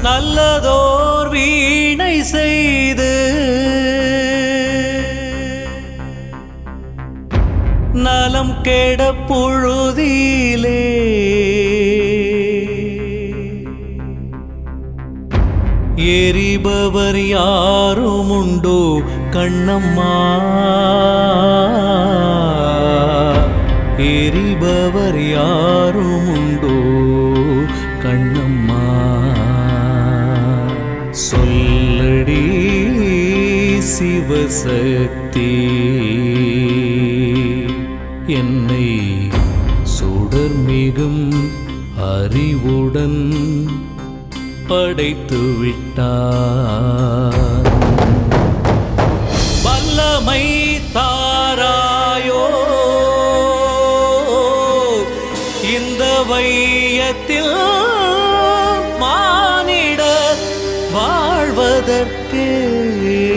நல்லதோர் வீணை செய்து நலம் கெட புழுதியிலே எரிபவர் யாரும் உண்டோ கண்ணம்மா எரிபவர் யாரும் உண்டோ கண்ணம்மா சொல்லடி சிவசக்தி என்னை சுடர் மிகும் அறிவுடன் படைத்து விட்டார் வல்லமை தாராயோ இந்த வையத்தில் மானிட வாழ்வதற்கே